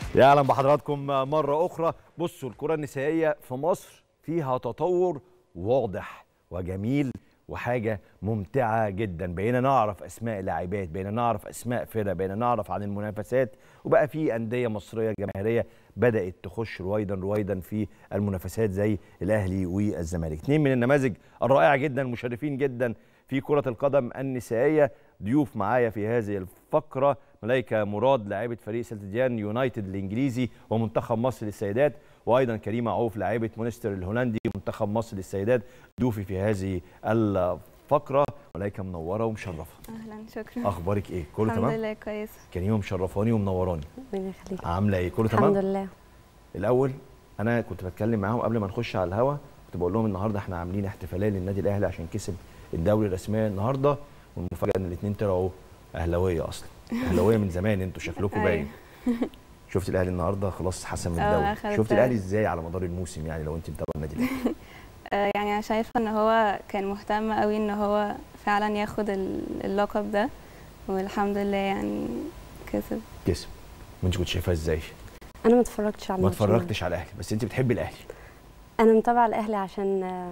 يا اهلا بحضراتكم مره اخرى بصوا الكره النسائيه في مصر فيها تطور واضح وجميل وحاجه ممتعه جدا بقينا نعرف اسماء لاعبات بقينا نعرف اسماء فرق بقينا نعرف عن المنافسات وبقى في انديه مصريه جماهيريه بدات تخش رويدا رويدا في المنافسات زي الاهلي والزمالك اثنين من النماذج الرائعه جدا المشرفين جدا في كره القدم النسائيه ضيوف معايا في هذه الفقره ملايكه مراد لاعبه فريق سلتديان يونايتد الانجليزي ومنتخب مصر للسيدات وايضا كريمه عوف لاعبه مونستر الهولندي منتخب مصر للسيدات ضيوفي في هذه الفقره ملايكه منوره ومشرفه اهلا شكرا اخبارك ايه كله الحمد تمام لله كويسه كريمه مشرفاني ومنوراني ربنا يخليك عامله ايه كله الحمد تمام لله الاول انا كنت بتكلم معاهم قبل ما نخش على الهوا كنت بقول لهم النهارده احنا عاملين احتفاليه للنادي الاهلي عشان كسب الدوري رسميا النهارده والمفاجاه ان الاثنين طلعوا اهلاويه اصلا اهلاويه من زمان انتوا شكلكم باين شفت الاهلي النهارده خلاص حسم اه، الدوري أخد شفت الدوري. الاهلي ازاي على مدار الموسم يعني لو انت متابعه النادي الاهلي آه، يعني انا شايفه ان هو كان مهتم قوي ان هو فعلا ياخد ال- اللقب ده والحمد لله يعني كسب كسب وانت كنت شايفاه ازاي انا ما اتفرجتش على ما الماتش النهاردة. اتفرجتش على الاهلي بس انت بتحبي الاهلي انا متابعه الاهلي عشان آه،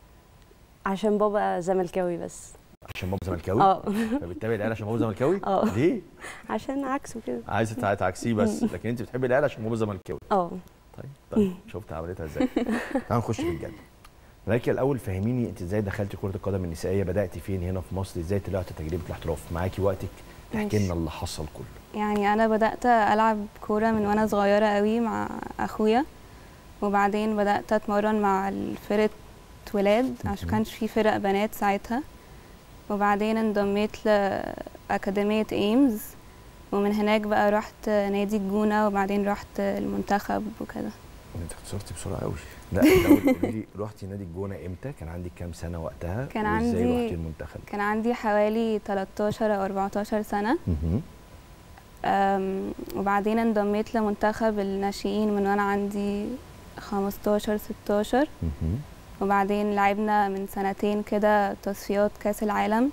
عشان بابا زملكاوي بس عشان بابا زملكاوي اه فبتتابعي الاهلي عشان بابا زملكاوي اه. ليه عشان عكسه كده عايزه تع- تعكسيه بس لكن انت بتحبي الاهلي عشان بابا زملكاوي اه طيب طيب شفت عملتها ازاي تعالوا نخش في الجد ملاكي الاول فهميني انت ازاي دخلتي كره القدم النسائيه بداتي فين هنا في مصر ازاي طلعتي تجربه الاحتراف معاكي وقتك تحكي ماشي. لنا اللي حصل كله يعني انا بدات العب كوره من وانا صغيره قوي مع اخويا وبعدين بدات اتمرن مع الفرقه ولاد عشان مهم. كانش في فرق بنات ساعتها وبعدين انضميت لاكاديميه ايمز ومن هناك بقى رحت نادي الجونه وبعدين رحت المنتخب وكده انت اختصرتي بسرعه قوي لا الاول قولي لي رحتي نادي الجونه امتى كان عندك كام سنه وقتها كان وازاي عندي- رحتي المنتخب كان عندي حوالي 13 او 14 سنه مهم. أم، وبعدين انضميت لمنتخب الناشئين من وانا عندي 15 16 مهم. وبعدين لعبنا من سنتين كده تصفيات كاس العالم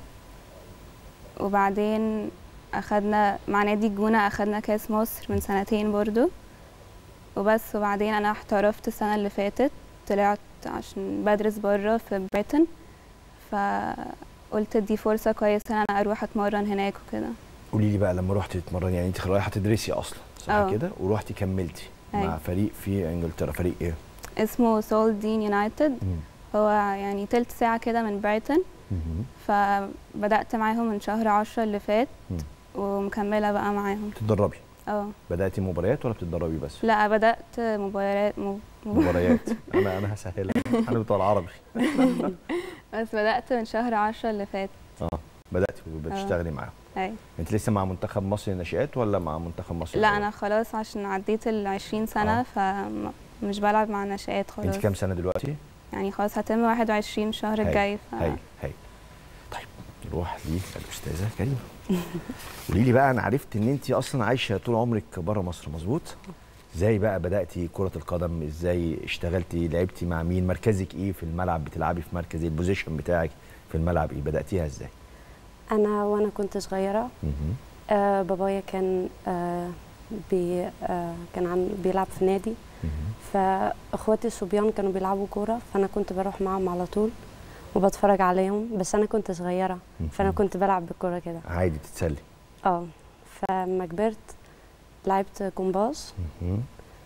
وبعدين اخدنا مع نادي الجونة اخدنا كاس مصر من سنتين برضو وبس وبعدين انا احترفت السنة اللي فاتت طلعت عشان بدرس بره في بريتن فقلت دي فرصة كويسة ان انا اروح اتمرن هناك وكده قولي لي بقى لما رحتي تتمرني يعني انت رايحه تدرسي اصلا صح اه. كده ورحتي كملتي مع أيوة. فريق في انجلترا فريق ايه اسمه سول دين يونايتد مم. هو يعني تلت ساعة كده من برايتون مهم. فبدأت معاهم من شهر عشرة اللي فات مم. ومكملة بقى معاهم بتتدربي اه بداتي مباريات ولا بتتدربي بس لا بدأت مباريات مب... مباريات انا انا هسهلها انا بتوع العربي بس بدأت من شهر عشرة اللي فات بداتي بتشتغلي معاهم أي. انت لسه مع منتخب مصر للناشئات ولا مع منتخب مصر لا للأول؟ أنا خلاص عشان عديت ال 20 سنة فمش بلعب مع الناشئات خلاص انت كام سنه دلوقتي يعني خلاص هتم 21 الشهر هاي. الجاي ف... هاي هاي طيب نروح للاستاذه كريمه قولي لي بقى انا عرفت ان انت اصلا عايشه طول عمرك بره مصر مظبوط ازاي بقى بداتي كره القدم ازاي اشتغلتي لعبتي مع مين مركزك ايه في الملعب بتلعبي في مركز ايه البوزيشن بتاعك في الملعب ايه بداتيها ازاي انا وانا كنت صغيره مهم. آه بابايا كان آه بي آه كان عن بيلعب في نادي مهم. فاخواتي الصبيان كانوا بيلعبوا كوره فانا كنت بروح معاهم على طول وبتفرج عليهم بس انا كنت صغيره فانا مهم. كنت بلعب بالكوره كده عادي تتسلي اه فلما كبرت لعبت كومباز مهم.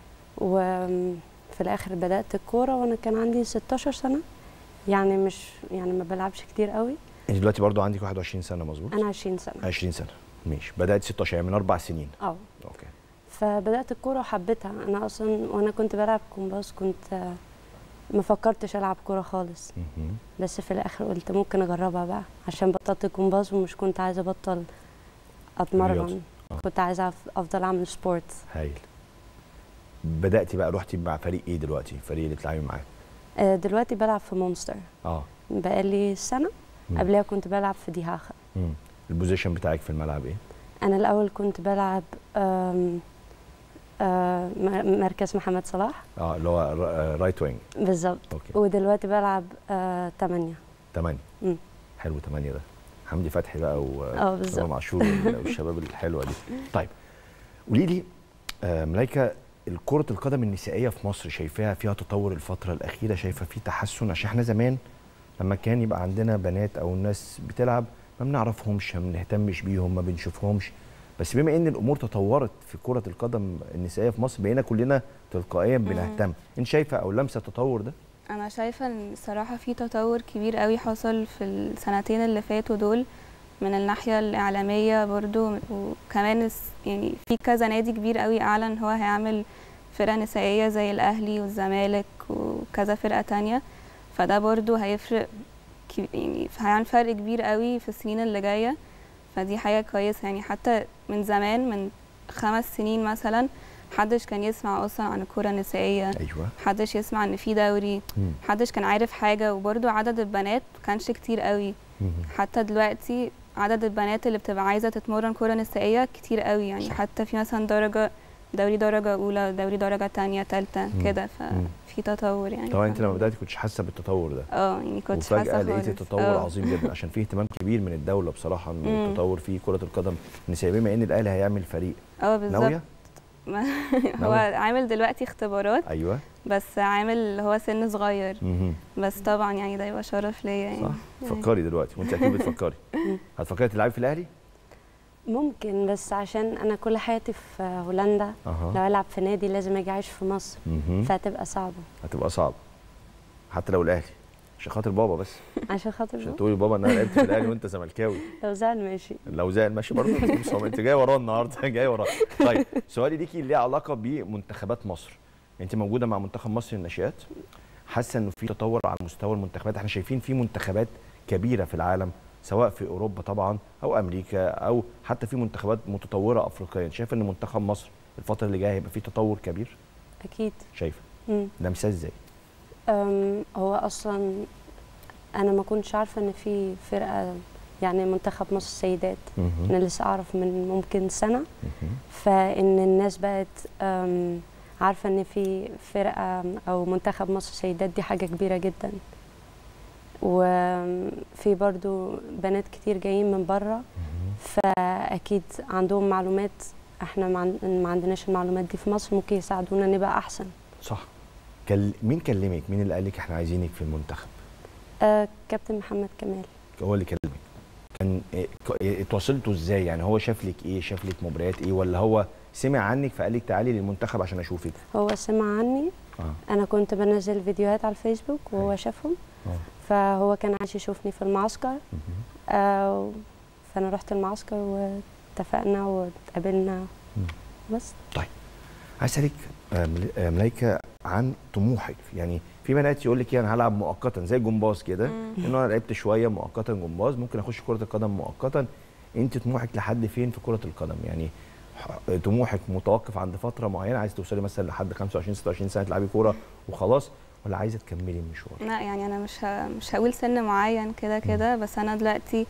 وفي الاخر بدات الكوره وانا كان عندي 16 سنه يعني مش يعني ما بلعبش كتير قوي انت دلوقتي برضو عندك 21 سنه مظبوط انا 20 سنه 20 سنه ماشي بدات 16 يعني من اربع سنين اه اوكي فبدات الكوره وحبيتها انا اصلا وانا كنت بلعب كومباز كنت آه، ما فكرتش العب كوره خالص مهم. بس في الاخر قلت ممكن اجربها بقى عشان بطلت كومباز ومش كنت عايزه ابطل رياضة. اتمرن آه. كنت عايزه أف- افضل اعمل سبورت هايل بداتي بقى رحتي مع فريق ايه دلوقتي الفريق اللي بتلعبي معاه آه، دلوقتي بلعب في مونستر اه بقالي سنه مم. قبلها كنت بلعب في ديهاخا مم. البوزيشن بتاعك في الملعب ايه انا الاول كنت بلعب آم، آه، م- مركز محمد صلاح اه اللي هو رايت وينج بالظبط اوكي ودلوقتي بلعب آه، تمانية 8 مم. حلو 8 ده حمدي فتحي بقى و اه بالظبط امام عاشور وال- والشباب الحلوه دي طيب قولي لي آه، ملايكه كرة القدم النسائية في مصر شايفاها فيها تطور الفترة الأخيرة شايفة في تحسن عشان احنا زمان لما كان يبقى عندنا بنات أو ناس بتلعب ما بنعرفهمش ما بنهتمش بيهم ما بنشوفهمش بس بما ان الامور تطورت في كرة القدم النسائية في مصر بقينا كلنا تلقائيا بنهتم انت شايفة او لمسة التطور ده انا شايفه ان الصراحه في تطور كبير قوي حصل في السنتين اللي فاتوا دول من الناحيه الاعلاميه برضو وكمان الس- يعني في كذا نادي كبير قوي اعلن هو هيعمل فرقه نسائيه زي الاهلي والزمالك وكذا فرقه تانية فده برضو هيفرق كي- يعني هيعمل فرق كبير قوي في السنين اللي جايه فدي حاجه كويسه يعني حتى من زمان من خمس سنين مثلا محدش كان يسمع اصلا عن الكره النسائيه ايوه محدش يسمع ان في دوري مم. محدش كان عارف حاجه وبرضو عدد البنات كانش كتير قوي مم. حتى دلوقتي عدد البنات اللي بتبقى عايزه تتمرن كره نسائيه كتير قوي يعني صح. حتى في مثلا درجه دوري درجه اولى دوري درجه تانية تالتة مم. كده مم. ففي تطور يعني طبعا انت لما الحمد بدأتي كنتش حاسة بالتطور ده لله. اه يعني كنت وفجأة حاسه لقيتي خالص. تطور آه. عظيم جدا عشان فيه اهتمام كبير من الدولة بصراحة انه مم. التطور في كرة القدم النسائية بما ان الاهلي هيعمل فريق اه بالظبط ناوية؟ هو عامل دلوقتي اختبارات ايوه بس عامل اللي هو سن صغير مهم. بس طبعا يعني ده يبقى شرف ليا يعني صح فكري دلوقتي وانت اكيد بتفكري هتفكري تلعبي في الاهلي؟ ممكن بس عشان انا كل حياتي في هولندا لو اها العب في نادي لازم اجي اعيش في مصر مهم. فهتبقى صعبه هتبقى صعب حتى لو الاهلي عشان خاطر بابا بس عشان خاطر عشان بابا. تقولي بابا ان انا لعبت في الاهلي وانت زملكاوي لو زعل ماشي لو زعل ماشي برضه بس هو انت جاي وراه النهارده جاي وراه طيب سؤالي ليكي ليه علاقه بمنتخبات مصر انت موجوده مع منتخب مصر للناشئات حاسه انه في تطور على مستوى المنتخبات احنا شايفين في منتخبات كبيره في العالم سواء في اوروبا طبعا او امريكا او حتى في منتخبات متطوره افريقيا شايفه ان منتخب مصر الفتره اللي جايه هيبقى فيه تطور كبير اكيد شايفه مم. ده مثال ازاي أم، هو اصلا انا ما كنتش عارفه ان في فرقه يعني منتخب مصر سيدات انا لسه اعرف من ممكن سنه فان الناس بقت أم، عارفه ان في فرقه او منتخب مصر سيدات دي حاجه كبيره جدا وفي برضو بنات كتير جايين من بره فاكيد عندهم معلومات احنا ما عن- ما عندناش المعلومات دي في مصر ممكن يساعدونا نبقى احسن صح كل... مين كلمك مين اللي قال لك احنا عايزينك في المنتخب آه كابتن محمد كمال هو اللي كلمك كان إيه- ك- إيه- اتواصلتوا ازاي يعني هو شاف لك ايه شاف لك مباريات ايه ولا هو سمع عنك فقال لك تعالي للمنتخب عشان اشوفك هو سمع عني اه انا كنت بنزل فيديوهات على الفيسبوك وهو أيوة. شافهم اه فهو كان عايز يشوفني في المعسكر مهم. آه فانا رحت المعسكر واتفقنا واتقابلنا مم. بس عايز اسالك آه، مل- آه، ملايكه عن طموحك يعني في بنات يقول لك إيه، انا هلعب مؤقتا زي الجمباز كده مم. انه انا لعبت شويه مؤقتا جمباز ممكن اخش كره القدم مؤقتا انت طموحك لحد فين في كره القدم يعني ح- طموحك متوقف عند فتره معينه عايز توصلي مثلا لحد 25 26 سنه تلعبي كوره وخلاص ولا عايزه تكملي المشوار لا يعني انا مش ه... مش هقول سن معين كده كده بس انا دلوقتي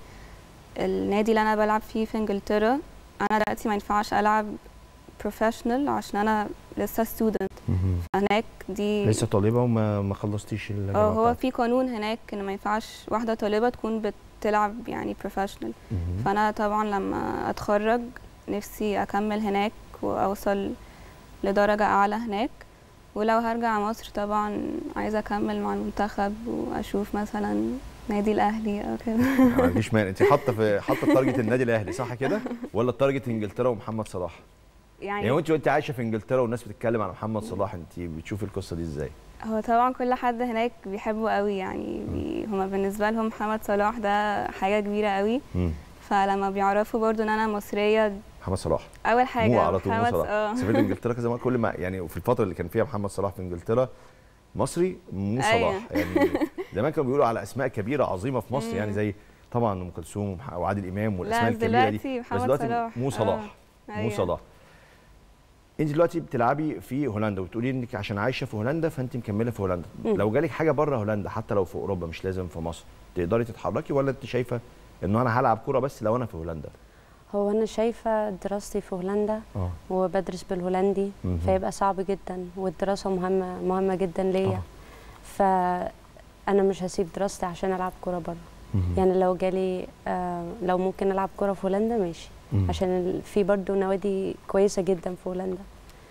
النادي اللي انا بلعب فيه في انجلترا انا دلوقتي ما ينفعش العب بروفيشنال عشان انا لسه ستودنت هناك دي لسه طالبه وما ما خلصتيش اه الجامعه هو بتاعتك. في قانون هناك ان ما ينفعش واحده طالبه تكون بتلعب يعني بروفيشنال مهم. فانا طبعا لما اتخرج نفسي اكمل هناك واوصل لدرجه اعلى هناك ولو هرجع مصر طبعا عايزه اكمل مع المنتخب واشوف مثلا نادي الاهلي او كده ما عنديش مانع انت حاطه في حاطه تارجت النادي الاهلي صح كده ولا التارجت انجلترا ومحمد صلاح يعني يعني وانت وانت عايشه في انجلترا والناس بتتكلم عن محمد صلاح انت بتشوفي القصه دي ازاي هو طبعا كل حد هناك بيحبه قوي يعني بي هما بالنسبه لهم محمد صلاح ده حاجه كبيره قوي مم. فلما بيعرفوا برضو ان انا مصريه محمد صلاح اول حاجه مو على طول مو محمد صلاح اه سافرت انجلترا كذا مره كل ما يعني في الفتره اللي كان فيها محمد صلاح في انجلترا مصري مو أيوة. صلاح يعني زمان كانوا بيقولوا على اسماء كبيره عظيمه في مصر مم. يعني زي طبعا ام كلثوم ومح- وعادل امام والاسماء لا الكبيره دي دلوقتي بس محمد دلوقتي صلاح مو صلاح آه. مو أيوة. صلاح انت دلوقتي بتلعبي في هولندا وتقولي انك عشان عايشه في هولندا فانت مكمله في هولندا مم. لو جالك حاجه بره هولندا حتى لو في اوروبا مش لازم في مصر تقدري تتحركي ولا انت شايفه انه انا هلعب كوره بس لو انا في هولندا هو انا شايفه دراستي في هولندا اه وبدرس بالهولندي مهم. فيبقى صعب جدا والدراسه مهمه مهمه جدا ليا آه. فانا مش هسيب دراستي عشان العب كوره بره يعني لو جالي آه لو ممكن العب كوره في هولندا ماشي مم. عشان ال- في برضو نوادي كويسه جدا في هولندا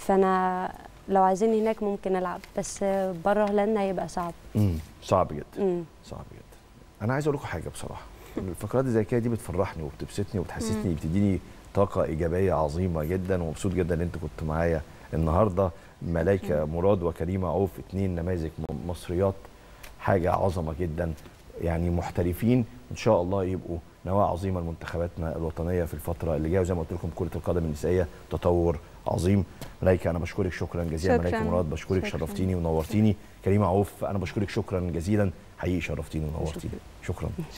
فانا لو عايزين هناك ممكن العب بس بره هولندا هيبقى صعب امم صعب جدا امم صعب جدا انا عايز اقول لكم حاجه بصراحه الفقرات اللي زي كده دي بتفرحني وبتبسطني وبتحسسني بتديني طاقه ايجابيه عظيمه جدا ومبسوط جدا ان انتوا كنتوا معايا النهارده ملايكه مراد وكريمه عوف اتنين نماذج م- مصريات حاجه عظمه جدا يعني محترفين ان شاء الله يبقوا نواه عظيمه لمنتخباتنا الوطنيه في الفتره اللي جايه وزي ما قلت لكم كره القدم النسائيه تطور عظيم ملايكه انا بشكرك شكرا جزيلا شكراً. ملايكه مراد بشكرك شكراً. شرفتيني ونورتيني كريمه عوف انا بشكرك شكرا جزيلا حقيقي شرفتيني ونورتيني شكرا